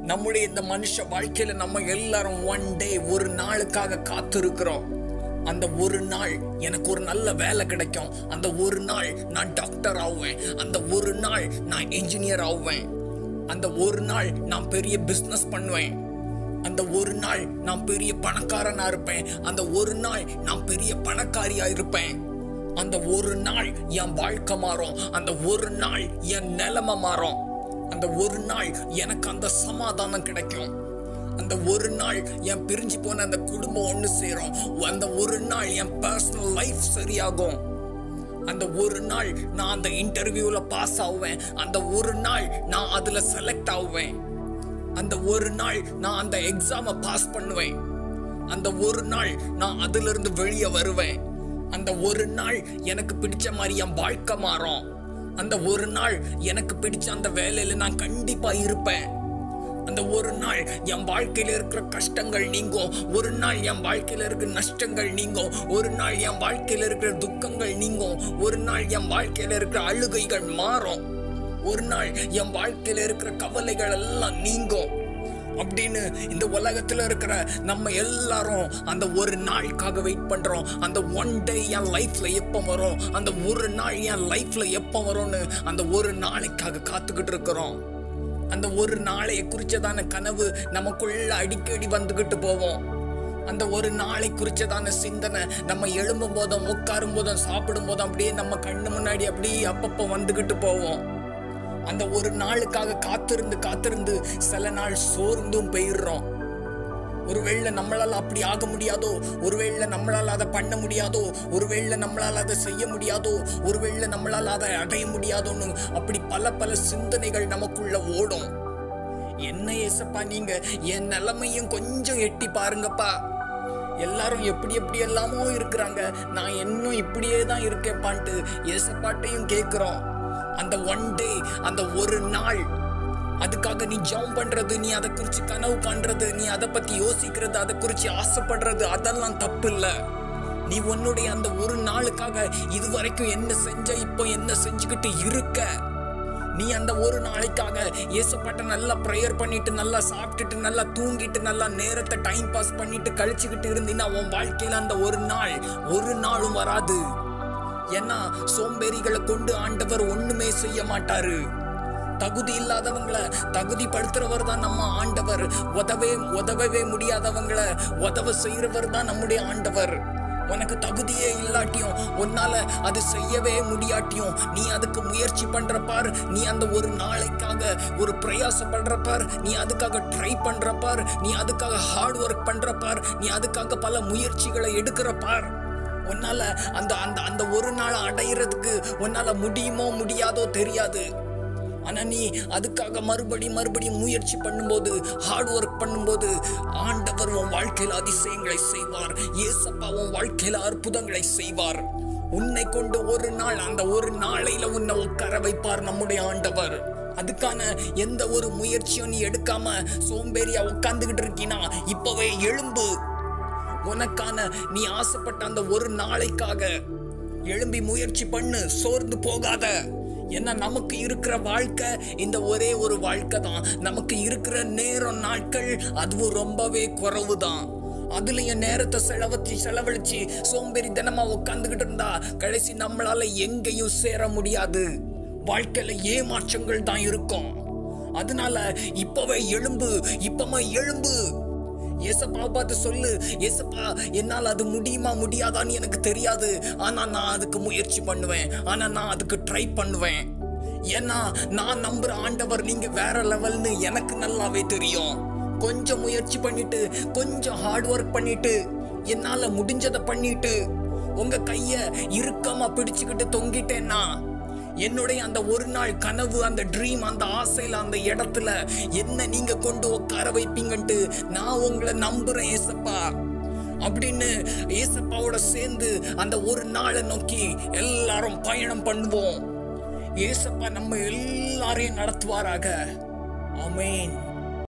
நம்முடைய இந்த மனுஷ வாழ்க்கையில நம்ம எல்லாரும் ஒன் டே ஒரு நாளுக்காக காத்திருக்கிறோம் அந்த ஒரு நாள் எனக்கு ஒரு நல்ல வேலை கிடைக்கும் அந்த ஒரு நாள் நான் டாக்டர் ஆவேன் அந்த ஒரு நாள் நான் இன்ஜினியர் ஆவேன் அந்த ஒரு நாள் நான் பெரிய பிசினஸ் பண்ணுவேன் அந்த ஒரு நாள் நான் பெரிய பணக்காரனா இருப்பேன் அந்த ஒரு நாள் நான் பெரிய பணக்காரியா இருப்பேன் அந்த ஒரு நாள் என் வாழ்க்கை மாறும் அந்த ஒரு நாள் என் நிலைமை மாறும் அந்த ஒரு நாள் எனக்கு அந்த சமாதானம் கிடைக்கும் அந்த ஒரு நாள் என் பிரிஞ்சு போன அந்த குடும்பம் ஒன்று சேரும் அந்த ஒரு நாள் என் பர்சனல் லைஃப் சரியாகும் அந்த ஒரு நாள் நான் அந்த இன்டர்வியூல பாஸ் ஆகுவேன் அந்த ஒரு நாள் நான் அதுல செலக்ட் ஆகுவேன் அந்த ஒரு நாள் நான் அந்த எக்ஸாமை பாஸ் பண்ணுவேன் அந்த ஒரு நாள் நான் அதுல இருந்து வெளியே வருவேன் அந்த ஒரு நாள் எனக்கு பிடிச்ச மாதிரி என் வாழ்க்கை மாறும் அந்த ஒரு நாள் எனக்கு பிடிச்ச அந்த வேலையில நான் கண்டிப்பா இருப்பேன் அந்த ஒரு நாள் என் வாழ்க்கையில இருக்கிற கஷ்டங்கள் நீங்கும் ஒரு நாள் என் வாழ்க்கையில இருக்கிற நஷ்டங்கள் நீங்கும் ஒரு நாள் என் வாழ்க்கையில இருக்கிற துக்கங்கள் நீங்கும் ஒரு நாள் என் வாழ்க்கையில இருக்கிற அழுகைகள் மாறும் ஒரு நாள் என் வாழ்க்கையில இருக்கிற கவலைகள் எல்லாம் நீங்கும் அப்படின்னு இந்த உலகத்துல இருக்கிற நம்ம எல்லாரும் அந்த ஒரு நாளுக்காக வெயிட் பண்றோம் அந்த ஒன் டே என் லைஃப்ல எப்போ வரும் அந்த ஒரு நாள் என் லைஃப்ல எப்போ வரும்னு அந்த ஒரு நாளைக்காக காத்துக்கிட்டு இருக்கிறோம் அந்த ஒரு நாளைய குறிச்சதான கனவு நமக்குள்ள அடிக்கடி வந்துகிட்டு போவோம் அந்த ஒரு நாளை குறிச்சதான சிந்தனை நம்ம எழும்பும் போதும் உட்காரும் போதும் சாப்பிடும் போதும் அப்படியே நம்ம கண்ணு முன்னாடி அப்படியே அப்பப்போ வந்துகிட்டு போவோம் அந்த ஒரு நாளுக்காக காத்திருந்து காத்திருந்து சில நாள் சோர்ந்தும் போயிடுறோம் ஒருவேளை நம்மளால அப்படி ஆக முடியாதோ ஒருவேளை நம்மளால அதை பண்ண முடியாதோ ஒருவேளை நம்மளால அதை செய்ய முடியாதோ ஒருவேளை நம்மளால அதை அடைய முடியாதோன்னு அப்படி பல பல சிந்தனைகள் நமக்குள்ள ஓடும் என்ன ஏசப்பா நீங்க என் நிலைமையும் கொஞ்சம் எட்டி பாருங்கப்பா எல்லாரும் எப்படி எப்படி எல்லாமோ இருக்கிறாங்க நான் இன்னும் இப்படியே தான் இருக்கேப்பான்ட்டு ஏசப்பாட்டையும் கேட்குறோம் அந்த ஒன் டே அந்த ஒரு நாள் அதுக்காக நீ ஜம்ப் பண்றது நீ அதை குறிச்சு கனவு காண்றது நீ அதை பத்தி யோசிக்கிறது அதை குறிச்சு ஆசைப்படுறது அதெல்லாம் தப்பு இல்ல நீ உன்னுடைய அந்த ஒரு நாளுக்காக இதுவரைக்கும் என்ன செஞ்ச இப்போ என்ன செஞ்சுக்கிட்டு இருக்க நீ அந்த ஒரு நாளைக்காக இயேசுப்பட்ட நல்லா ப்ரேயர் பண்ணிட்டு நல்லா சாப்பிட்டுட்டு நல்லா தூங்கிட்டு நல்லா நேரத்தை டைம் பாஸ் பண்ணிட்டு கழிச்சுக்கிட்டு இருந்தீன்னா உன் வாழ்க்கையில அந்த ஒரு நாள் ஒரு நாளும் வராது ஏன்னா சோம்பேறிகளை கொண்டு ஆண்டவர் ஒண்ணுமே செய்ய மாட்டாரு தகுதி இல்லாதவங்களை தகுதிப்படுத்துறவர் தான் நம்ம ஆண்டவர் உதவே உதவவே முடியாதவங்களை உதவ செய்யறவர் தான் நம்முடைய ஆண்டவர் உனக்கு தகுதியே இல்லாட்டியும் உன்னால அது செய்யவே முடியாட்டியும் நீ அதுக்கு முயற்சி பண்ற பார் நீ அந்த ஒரு நாளைக்காக ஒரு பிரயாசப்படுற பார் நீ அதுக்காக ட்ரை பண்ற பார் நீ அதுக்காக ஹார்ட் ஒர்க் பண்ற பார் நீ அதுக்காக பல முயற்சிகளை எடுக்கிற பார் உன்னால அந்த அந்த அந்த ஒரு நாள் அடையிறதுக்கு உன்னால முடியுமோ முடியாதோ தெரியாது ஆனா நீ அதுக்காக மறுபடி மறுபடியும் முயற்சி பண்ணும்போது ஹார்ட் ஒர்க் பண்ணும்போது ஆண்டவர் உன் வாழ்க்கையில அதிசயங்களை செய்வார் ஏசப்பா உன் வாழ்க்கையில அற்புதங்களை செய்வார் உன்னை கொண்டு ஒரு நாள் அந்த ஒரு நாளையில உன்னை உட்கார வைப்பார் நம்முடைய ஆண்டவர் அதுக்கான எந்த ஒரு முயற்சியும் நீ எடுக்காம சோம்பேறியா உட்கார்ந்துகிட்டு இருக்கீனா இப்பவே எழும்பு உனக்கான நீ ஆசைப்பட்ட அந்த ஒரு நாளைக்காக எழும்பி முயற்சி பண்ணு சோர்ந்து போகாத ஏன்னா நமக்கு இருக்கிற வாழ்க்கை இந்த ஒரே ஒரு வாழ்க்கை தான் நமக்கு இருக்கிற நேரம் நாட்கள் அதுவும் ரொம்பவே குறைவு தான் அதுலயும் நேரத்தை செலவச்சு செலவழிச்சு சோம்பேறி தினமா உட்காந்துக்கிட்டு இருந்தா கடைசி நம்மளால எங்கேயும் சேர முடியாது வாழ்க்கையில ஏமாற்றங்கள் தான் இருக்கும் அதனால இப்பவே எழும்பு இப்பமா எழும்பு ஏசப்பா பார்த்து சொல்லு ஏசப்பா என்னால் அது முடியுமா முடியாதான்னு எனக்கு தெரியாது ஆனா நான் அதுக்கு முயற்சி பண்ணுவேன் ஆனா நான் அதுக்கு ட்ரை பண்ணுவேன் ஏன்னா நான் நம்புற ஆண்டவர் நீங்க வேற லெவல்னு எனக்கு நல்லாவே தெரியும் கொஞ்சம் முயற்சி பண்ணிட்டு கொஞ்சம் ஹார்ட் ஒர்க் பண்ணிட்டு என்னால முடிஞ்சதை பண்ணிட்டு உங்க கைய இறுக்கமா பிடிச்சுக்கிட்டு தொங்கிட்டேன்னா என்னுடைய அந்த ஒரு நாள் கனவு அந்த ட்ரீம் அந்த ஆசையில அந்த இடத்துல என்ன நீங்க கொண்டு உட்கார வைப்பீங்கன்ட்டு நான் உங்களை நம்புறேன் ஏசப்பா அப்படின்னு ஏசப்பாவோட சேர்ந்து அந்த ஒரு நாளை நோக்கி எல்லாரும் பயணம் பண்ணுவோம் ஏசப்பா நம்ம எல்லாரையும் நடத்துவாராக ஆமென்